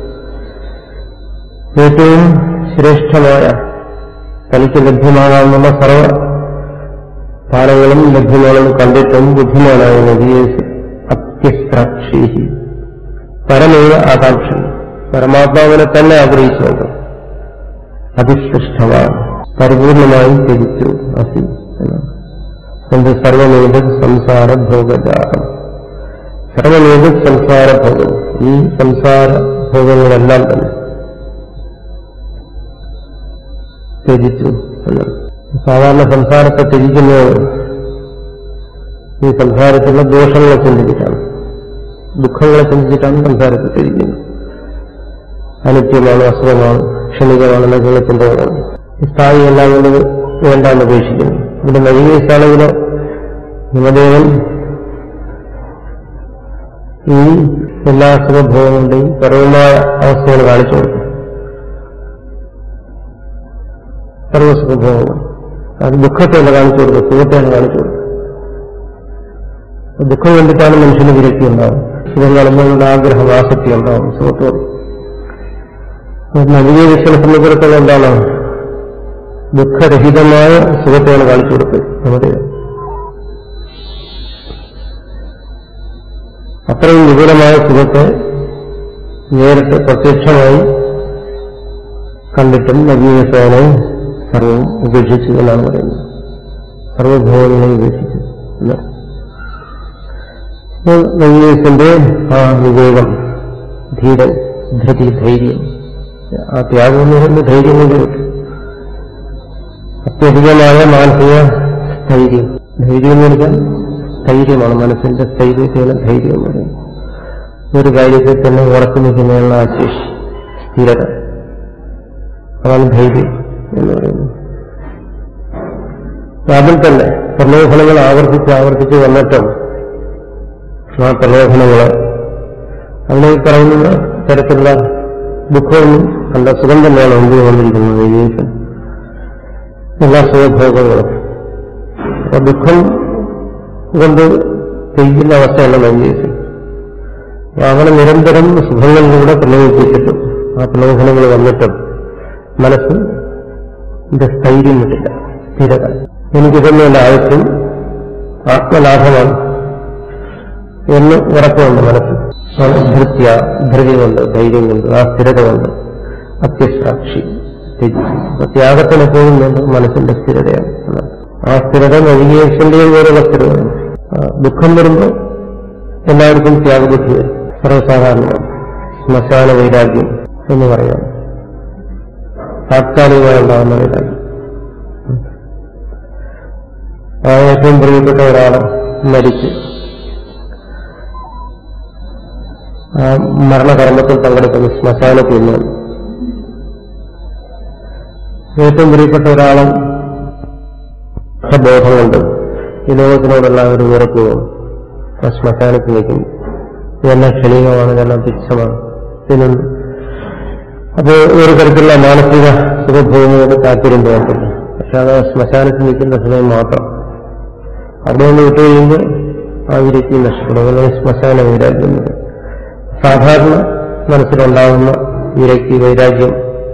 [SPEAKER 2] ഏറ്റവും ശ്രേഷ്ഠമായ തനിക്ക് ലഭ്യമാകാവുന്ന സർവ പാലങ്ങളും ലഭ്യമാണെന്ന് കണ്ടിട്ടും ബുദ്ധിമാനായ നദിയെ അത്യസ്രാക്ഷി പരമേവ ആകാംക്ഷ പരമാത്മാവിനെ തന്നെ ആഗ്രഹിച്ചുകൊണ്ട് അതിസൃഷ്ടവാൻ പരിപൂർണമായി ത്യജിച്ചു അസി എന്റെ സർവമേധ സംസാര ഭോഗജാതം സർവമേധ സംസാര ഭോഗം ഈ സംസാര ഭോഗങ്ങളെല്ലാം തന്നെ ത്യജിച്ചു എന്നാണ് സാധാരണ സംസാരത്തെ ത്യജിക്കുന്നത് ഈ സംസാരത്തിലുള്ള ദോഷങ്ങളെ ചിന്തിച്ചിട്ടാണ് ദുഃഖങ്ങളെ ചിന്തിച്ചിട്ടാണ് സംസാരത്തെ ത്യജിക്കുന്നത് അനിത്യമാണ് അസുഖമാണ് ക്ഷണികമാണ് എന്നൊക്കെയുള്ള ചിന്തകളാണ് സ്ഥായി എല്ലാം കൊണ്ട് വേണ്ടാന്ന് ഉപേക്ഷിക്കുന്നു ഇവിടെ നവീകരിച്ചാണെങ്കിൽ ഹിമദേവൻ ഈ എല്ലാ സുഖഭോഗങ്ങളുടെയും പരമമായ അവസ്ഥകൾ കാണിച്ചു കൊടുക്കും സർവസുഖഭോഗങ്ങൾ അത് ദുഃഖത്തെയല്ല കാണിച്ചു കൊടുക്കുക സുഖത്തെയാണ് കാണിച്ചു കൊടുക്കുക ദുഃഖം കണ്ടിട്ടാണ് മനുഷ്യന് വിരക്തി ഉണ്ടാവും സുഖം കാണുന്നതിനുള്ള ആഗ്രഹം ആസക്തി ഉണ്ടാവും സുഖത്തോട് നവീകരണത്തിനെ സംബന്ധിച്ചിടത്തോളം എന്താണ് ദുഃഖരഹിതമായ സുഖത്തെയാണ് കാണിച്ചു കൊടുത്തത് നമ്മുടെ അത്രയും വിപുലമായ സുഖത്തെ നേരിട്ട് പ്രത്യക്ഷമായി കണ്ടിട്ടും നവീകരണ സർവവും ഉപേക്ഷിച്ചു എന്നാണ് പറയുന്നത് സർവഭോഗങ്ങളെ ഉപേക്ഷിച്ചു നവീകരണത്തിന്റെ ആ വിവേകം ധീരൻ ധൃതി ധൈര്യം ആ ത്യാഗം എന്ന് പറയുന്നത് ധൈര്യം കൊണ്ട് കിട്ടും അത്യധികമായ മാനസിക സ്ഥൈര്യം ധൈര്യം എന്ന് പറഞ്ഞാൽ സ്ഥൈര്യമാണ് മനസ്സിന്റെ സ്ഥൈര്യത്തെയാണ് ധൈര്യം എന്ന് പറയുന്നത് ഒരു കാര്യത്തിൽ തന്നെ ഉറച്ചു നിൽക്കുന്നതിനുള്ള ആ ശേഷി സ്ഥിരത അതാണ് ധൈര്യം എന്ന് പറയുന്നത് അതിൽ തന്നെ പ്രലോഭനങ്ങൾ ആവർത്തിച്ച് ആവർത്തിച്ച് വന്നിട്ടും ആ പ്രലോഭനങ്ങള് അതിനെ പറയുന്ന തരത്തിലുള്ള ദുഃഖമൊന്നും അല്ല സുഖം തന്നെയാണ് മുമ്പിൽ വന്നിരിക്കുന്നത് ജീവിതത്തിൽ എല്ലാ സുഖഭോഗങ്ങളും അപ്പൊ ദുഃഖം കൊണ്ട് ചെയ്യുന്ന അവസ്ഥയല്ല ജീവിതത്തിൽ അവനെ നിരന്തരം സുഖങ്ങളിലൂടെ പ്രലോഭിപ്പിച്ചിട്ടും ആ പ്രലോഭനങ്ങൾ വന്നിട്ടും മനസ്സ് ഇത് സ്ഥൈര്യം വിട്ടില്ല സ്ഥിരത എനിക്കിതൊന്നുമല്ല ആവശ്യം ആത്മലാഭമാണ് എന്ന് ഉറപ്പുണ്ട് മനസ്സ് ധൃത്യ ധൃതി കൊണ്ട് ധൈര്യം കൊണ്ട് ആ സ്ഥിരത കൊണ്ട് അത്യസാക്ഷി ത്യജിച്ചു അപ്പൊ ത്യാഗത്തിന് എപ്പോഴും വേണ്ടത് മനസ്സിന്റെ സ്ഥിരതയാണ് എന്നാണ്. ആ സ്ഥിരത നവികേഷന്റെയും പോലുള്ള സ്ഥിരതയാണ് ആ, ദുഃഖം വരുമ്പോൾ എല്ലാവർക്കും ത്യാഗബുദ്ധി വരും സർവ്വസാധാരണമാണ് ശ്മശാന വൈരാഗ്യം എന്ന് പറയാം താത്കാലികമായി ഉണ്ടാകുന്ന വൈരാഗ്യം ആ ഏറ്റവും പ്രിയപ്പെട്ട ഒരാള് മരിച്ച് ആ മരണകർമ്മത്തിൽ പങ്കെടുക്കുന്ന ശ്മശാനത്തിൽ നിന്ന് ഏറ്റവും പ്രിയപ്പെട്ട ഒരാളും ബോധം കൊണ്ട് ഈ ലോകത്തിനോടുള്ള ഒരു വെറുപ്പവും ആ ശ്മശാനത്തിൽ നിൽക്കുന്നു ഇതെല്ലാം ക്ഷണികമാണ് ഇതെല്ലാം തുച്ഛമാണ് ഇതിനൊന്നും അപ്പോൾ ഒരു തരത്തിലുള്ള മാനസിക സുഖഭോഗങ്ങളോട് താല്പര്യം തോന്നത്തില്ല പക്ഷെ അത് ശ്മശാനത്തിൽ നിൽക്കുന്ന സമയം മാത്രം അവിടെ നിന്ന് വിട്ടു കഴിയുമ്പോൾ ആ വിരക്തി നഷ്ടപ്പെടും അങ്ങനെ ശ്മശാന വൈരാഗ്യം എന്ന് പറയും. സാധാരണ മനസ്സിലുണ്ടാകുന്ന വിരക്തി വൈരാഗ്യം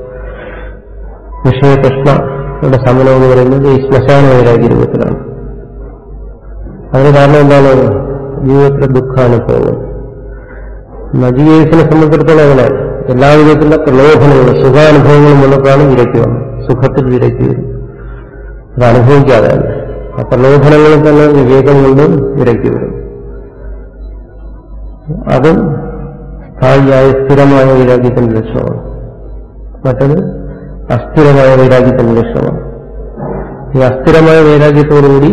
[SPEAKER 2] വിഷയകൃഷ്ണയുടെ സമനം എന്ന് പറയുന്നത് ഈ ശ്മശാന വൈരാഗ്യ രൂപത്തിലാണ് അതിന് കാരണം എന്താണ് ജീവിതത്തിലെ ദുഃഖാനുഭവങ്ങൾ നജികേസിനെ സംബന്ധിച്ചിടത്തോളം അങ്ങനെ എല്ലാ വിധത്തിലുള്ള പ്രലോഭനങ്ങളും സുഖാനുഭവങ്ങളും വന്നപ്പോഴാണ് വിരക്തി വന്നത് സുഖത്തിൽ വിരക്തി വരും അത് അനുഭവിക്കാതെ തന്നെ ആ പ്രലോഭനങ്ങളിൽ തന്നെ വിവേകം കൊണ്ടും വിരക്തി വരും അത് സ്ഥായിയായ സ്ഥിരമായ വൈരാഗ്യത്തിന്റെ ലക്ഷണമാണ് മറ്റത് അസ്ഥിരമായ വൈരാഗ്യത്തിന്റെ ലക്ഷണമാണ് ഈ അസ്ഥിരമായ വൈരാഗ്യത്തോടുകൂടി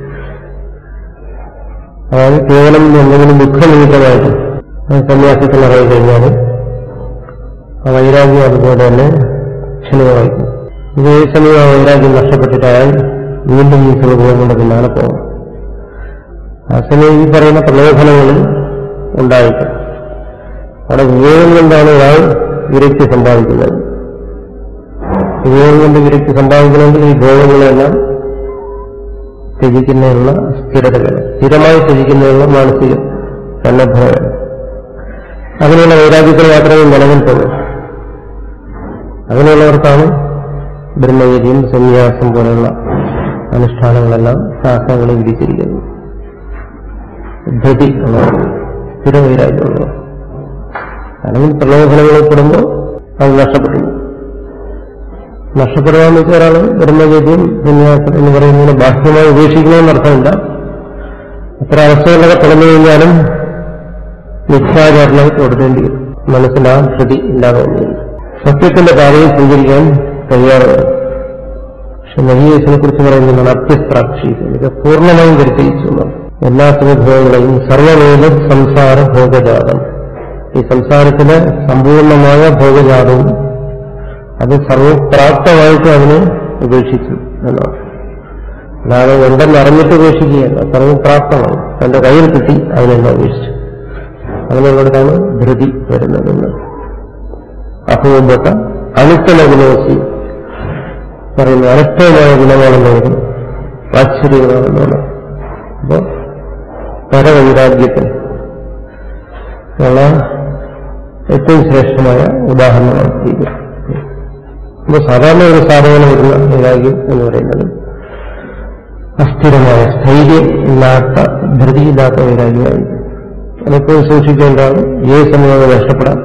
[SPEAKER 2] അതായത് കേവലം എന്തെങ്കിലും ദുഃഖനിമിത്തമായിട്ട് സന്യാസത്തിൽ ഇറങ്ങി കഴിഞ്ഞാൽ ആ വൈരാഗ്യം അതുപോലെ തന്നെ ക്ഷണികമായിരിക്കും ഇതേ സമയം ആ വൈരാഗ്യം നഷ്ടപ്പെട്ടിട്ട് അയാൾ വീണ്ടും ഈ സുഖഭോഗങ്ങളുടെ പിന്നാലെ പോകും ആ സമയം ഈ പറയുന്ന പ്രലോഭനങ്ങളിൽ ഉണ്ടായിട്ട് അവിടെ വിവേകം കൊണ്ടാണ് ഒരാൾ വിരക്തി സമ്പാദിക്കുന്നത് വിവേകം കൊണ്ട് വിരക്തി സമ്പാദിക്കണമെങ്കിൽ ഈ ഭോഗങ്ങളെല്ലാം ത്യജിക്കുന്നതിനുള്ള സ്ഥിരതകൾ സ്ഥിരമായി ത്യജിക്കുന്നതിനുള്ള മാനസിക സന്നദ്ധത അങ്ങനെയുള്ള വൈരാഗ്യത്തിൽ മാത്രമേ നിലനിൽക്കുള്ളൂ അങ്ങനെയുള്ളവർക്കാണ് ബ്രഹ്മചര്യം സന്യാസം പോലെയുള്ള അനുഷ്ഠാനങ്ങളെല്ലാം ശാസ്ത്രങ്ങളിൽ വിധിച്ചിരിക്കുന്നത് ധൃതി ഉള്ളവർ സ്ഥിര വൈരാഗ്യമുള്ളവർ അല്ലെങ്കിൽ പ്രലോഭനങ്ങളിൽ പെടുമ്പോൾ അത് നഷ്ടപ്പെട്ടു നഷ്ടപ്പെടുക എന്ന് വെച്ചാൽ ഒരാൾ ബ്രഹ്മചര്യം സന്യാസം എന്ന് പറയുന്നതിന് ബാഹ്യമായി ഉപേക്ഷിക്കണമെന്ന് അർത്ഥമില്ല അത്ര അവസ്ഥകളൊക്കെ തുറന്നു കഴിഞ്ഞാലും മിഥ്യാചാരണങ്ങൾ തുടരേണ്ടി വരും മനസ്സിൽ ആ ധൃതി ഇല്ലാതെ വന്നില്ല സത്യത്തിന്റെ പാതയിൽ സഞ്ചരിക്കാൻ തയ്യാറാണ് പക്ഷെ നവീകേശനെ കുറിച്ച് പറയുന്നതാണ് അത്യസ്ത്രാക്ഷി ഇത് പൂർണ്ണമായും പരിചയിച്ചു എന്നാണ്. എല്ലാ സുഖഭോഗങ്ങളെയും സർവവേദ സംസാര ഭോഗജാതം ഈ സംസാരത്തിലെ സമ്പൂർണമായ ഭോഗജാതവും അത് സർവപ്രാപ്തമായിട്ട് അതിനെ ഉപേക്ഷിച്ചു എന്നാണ് അല്ലാതെ ഉണ്ടെന്ന് അറിഞ്ഞിട്ട് ഉപേക്ഷിക്കുകയല്ല സർവപ്രാപ്തമാണ് തന്റെ കയ്യിൽ കിട്ടി അതിനെല്ലാം ഉപേക്ഷിച്ചു അതിനുള്ളിടത്താണ് ധൃതി വരുന്നതെന്ന് അഹോബട്ട അനിത്തല ഗുണവസി പറയുന്ന അനിഷ്ടമായ ഗുണമാണെന്നത് ആശ്ചര്യമാണെന്നാണ് അപ്പോ പരവൈരാഗ്യത്തിൽ ഉള്ള ഏറ്റവും ശ്രേഷ്ഠമായ ഉദാഹരണമാണ് ഇത് അപ്പോൾ സാധാരണ ഒരു സാധനം വരുന്ന വൈരാഗ്യം എന്ന് പറയുന്നത് അസ്ഥിരമായ സ്ഥൈര്യം ഇല്ലാത്ത ധൃതിയില്ലാത്ത വൈരാഗ്യമായിരിക്കും അതെപ്പോഴും സൂക്ഷിക്കേണ്ടതാണ് ഏത് സമയം അത് നഷ്ടപ്പെടാം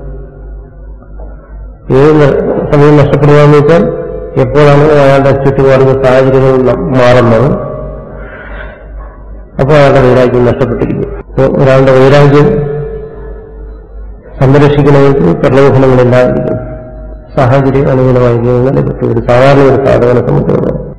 [SPEAKER 2] ഏത് ന- സമയം നഷ്ടപ്പെടുക എന്ന് വെച്ചാൽ എപ്പോഴാണ് അയാളുടെ ചുറ്റുപാടുന്ന സാഹചര്യങ്ങൾ ന- മാറുന്നത് അപ്പോൾ അയാളുടെ വൈരാഗ്യം നഷ്ടപ്പെട്ടിരിക്കും അപ്പോൾ ഒരാളുടെ വൈരാഗ്യം സംരക്ഷിക്കണമെങ്കിൽ പ്രലോഭനങ്ങളില്ലാതിരിക്കും സാഹചര്യം അനുകൂലമായിരിക്കും ഒരു സാധാരണ ഒരു സാധകനെ സംബന്ധിച്ചിടത്തോളം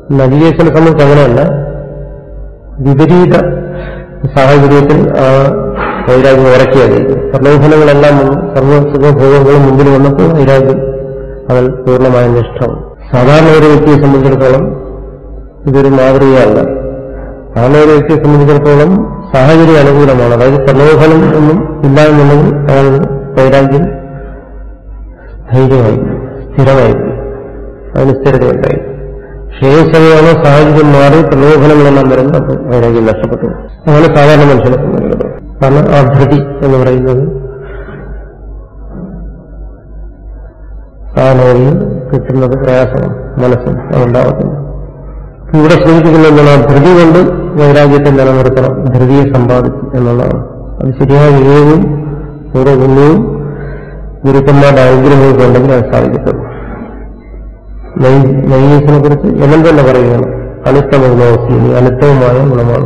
[SPEAKER 2] നദികേശനെ സംബന്ധിച്ച് അങ്ങനെയല്ല വിപരീത സാഹചര്യത്തിൽ ആ വൈരാഗ്യം ഉറക്കിയായിരിക്കും പ്രലോഭനങ്ങളെല്ലാം വന്നു സർവസുഖഭോഗങ്ങളും മുമ്പിൽ വന്നപ്പോൾ വൈരാഗ്യം അതിൽ പൂർണ്ണമായ നിഷ്ഠവും സാധാരണ ഒരു വ്യക്തിയെ സംബന്ധിച്ചിടത്തോളം ഇതൊരു മാതൃകയല്ല സാധാരണ ഒരു വ്യക്തിയെ സംബന്ധിച്ചിടത്തോളം സാഹചര്യം അനുകൂലമാണ് അതായത് പ്രലോഭനം ഒന്നും ഇല്ല എന്നുണ്ടെങ്കിൽ അയാൾ വൈരാഗ്യം ധൈര്യമായി സ്ഥിരമായി അതിന് സ്ഥിരതയുണ്ടായി ക്ഷേമസമയമാണ് സാഹചര്യം മാറി പ്രലോഭനങ്ങളെല്ലാം വരുന്നത് അപ്പോൾ വൈരാഗ്യം നഷ്ടപ്പെട്ടു അങ്ങനെ സാധാരണ മനുഷ്യനെ സംബന്ധിക്കുന്നത് കാരണം ആ ധൃതി എന്ന് പറയുന്നത് സാധാരണ കിട്ടുന്നത് പ്രയാസമാണ് മനസ്സിൽ അതുണ്ടാവത്തില്ല ഇവിടെ സൂചിപ്പിക്കുന്ന ആ ധൃതി കൊണ്ട് വൈരാഗ്യത്തെ നിലനിർത്തണം ധൃതിയെ സമ്പാദിക്കും എന്നുള്ളതാണ് അത് ശരിയായ വിവേകവും പൂർവ്വപുണ്യവും ഗുരുക്കന്മാരുടെ അനുഗ്രഹമൊക്കെ ഉണ്ടെങ്കിൽ അത് സാധിക്കത്തുള്ളൂ നൈനീസിനെ കുറിച്ച് എല്ലാം തന്നെ പറയുകയാണ് അനിത്തമഗ്നോസി അനിത്തവുമായ ഗുണമാണ്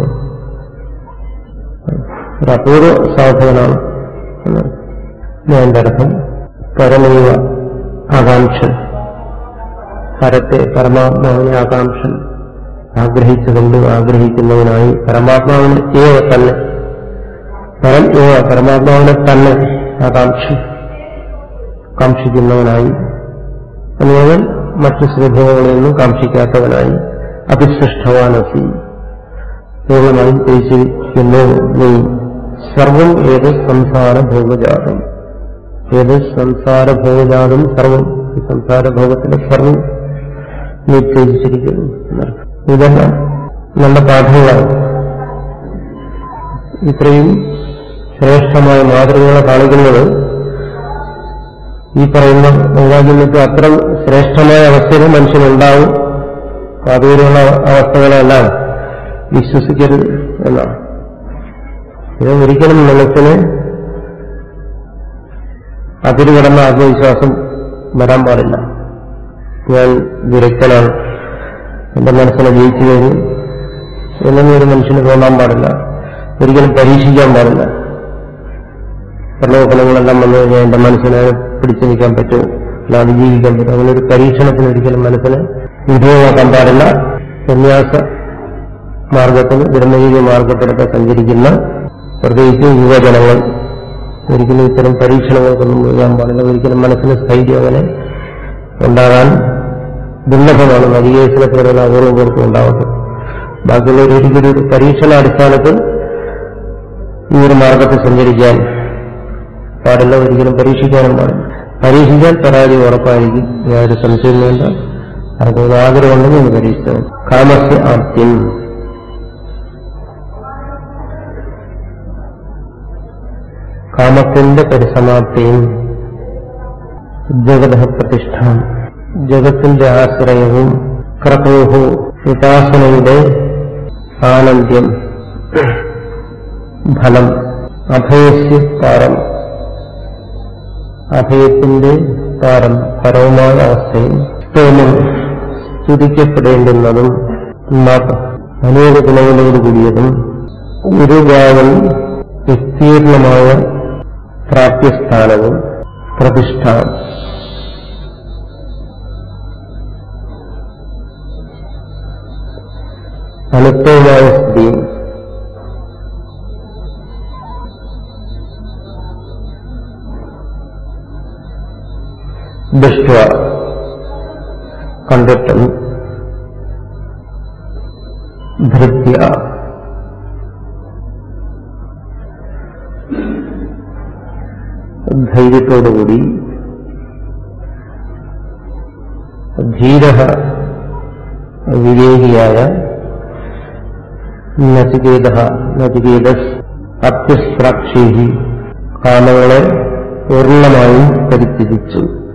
[SPEAKER 2] ഒരു അപൂർവ സാധകനാണ് എന്നാണ് ഞാൻ അർത്ഥം പരമൈവ ആകാംക്ഷൻ പരത്തെ പരമാത്മാവിനെ ആകാംക്ഷൻ ആഗ്രഹിച്ചുകൊണ്ട് ആഗ്രഹിക്കുന്നവനായി പരമാത്മാവിനെ ഏവ തന്നെ പരം ഏവ പരമാത്മാവിനെ തന്നെ ആകാംക്ഷ കാക്ഷിക്കുന്നവനായി അല്ലെങ്കിൽ മറ്റു സുഖഭോഗങ്ങളെയൊന്നും കാക്ഷിക്കാത്തവനായി അതിസൃഷ്ടവാനസി പൂർണ്ണമായും ഉദ്ദേശിക്കുന്നു നീ സർവം ഏത് സംസാരഭോഗജാതം ഏത് സംസാരഭോഗജാതം സർവം ഈ സംസാരഭോഗത്തിലെ സർവം നീ ത്യജിച്ചിരിക്കുന്നു എന്നർത്ഥം ഇതെല്ലാം നല്ല പാഠങ്ങളാണ് ഇത്രയും ശ്രേഷ്ഠമായ മാതൃകകളെ കാണിക്കുന്നത് ഈ പറയുന്ന വൈരാഗ്യങ്ങൾക്ക് അത്ര ശ്രേഷ്ഠമായ അവസ്ഥയിൽ മനുഷ്യനുണ്ടാവും അതുവരെയുള്ള അവസ്ഥകളെല്ലാം വിശ്വസിക്കരുത് എന്നാണ് ഇത് ഒരിക്കലും മനസ്സിന് അതിര് കടന്ന ആത്മവിശ്വാസം വരാൻ പാടില്ല ഞാൻ വിരക്തനാണ് എന്റെ മനസ്സിനെ ജയിച്ചു കഴിഞ്ഞു എന്നൊന്നും ഒരു മനുഷ്യന് തോന്നാൻ പാടില്ല ഒരിക്കലും പരീക്ഷിക്കാൻ പാടില്ല പ്രലോഭനങ്ങളെല്ലാം വന്നു കഴിഞ്ഞാൽ എന്റെ മനസ്സിനെ പിടിച്ചു നിൽക്കാൻ പറ്റുമോ അല്ല അതിജീവിക്കാൻ പറ്റും അങ്ങനെ ഒരു പരീക്ഷണത്തിന് ഒരിക്കലും മനസ്സിന് വിധേയമാക്കാൻ പാടില്ല സന്യാസ മാർഗത്തിന് ബ്രഹ്മജീവ മാർഗത്തിലൊക്കെ സഞ്ചരിക്കുന്ന പ്രത്യേകിച്ച് യുവജനങ്ങൾ ഒരിക്കലും ഇത്തരം പരീക്ഷണങ്ങൾക്കൊന്നും ചെയ്യാൻ പാടില്ല ഒരിക്കലും മനസ്സിന് സ്ഥൈര്യം അങ്ങനെ ഉണ്ടാകാൻ ദുർലഭമാണ് നരികേശനെ പോലുള്ള അപൂർവം പേർക്കും ഉണ്ടാവട്ടെ ബാക്കിയുള്ളവർ ഒരിക്കലും ഒരു പരീക്ഷണാടിസ്ഥാനത്തിൽ ഈ ഒരു മാർഗത്തിൽ സഞ്ചരിക്കാൻ പാടില്ല ഒരിക്കലും പരീക്ഷിക്കാനും പാടില്ല പരീക്ഷിക്കാൻ പരാജയം ഉറപ്പായിരിക്കും യാതൊരു സംശയം വേണ്ട ആർക്കും ആഗ്രഹമുണ്ടെങ്കിൽ ഒന്ന് പരീക്ഷിച്ചു കാമസ്യ ആദ്യം കാമത്തിന്റെ പരിസമാപ്തിയും ജഗത പ്രതിഷ്ഠ ജഗത്തിന്റെ ആശ്രയവും ക്രതോഹു ഉപാസനയുടെ ആനന്ദ്യം ഫലം അഭയസ്യ പാരം അഭയത്തിന്റെ പാരം പരവുമായ അവസ്ഥയും സ്തോമം സ്തുതിക്കപ്പെടേണ്ടുന്നതും അനേക ഗുണങ്ങളോട് കൂടിയതും ഗുരുഭാവൻ വിസ്തീർണമായ പ്രാപ്യസ്ഥാനവും പ്രതിഷ്ഠ അനുത്തവുമായ സ്ഥിതിയും ദൃഷ്ട കണ്ടിട്ടും ധൃത്യ ധൈര്യത്തോടുകൂടി ധീര വിവേകിയായ നചികേത നചികേതസ് അത്യസ്രാക്ഷി കാമങ്ങളെ പൂർണ്ണമായും പരിത്യജിച്ചു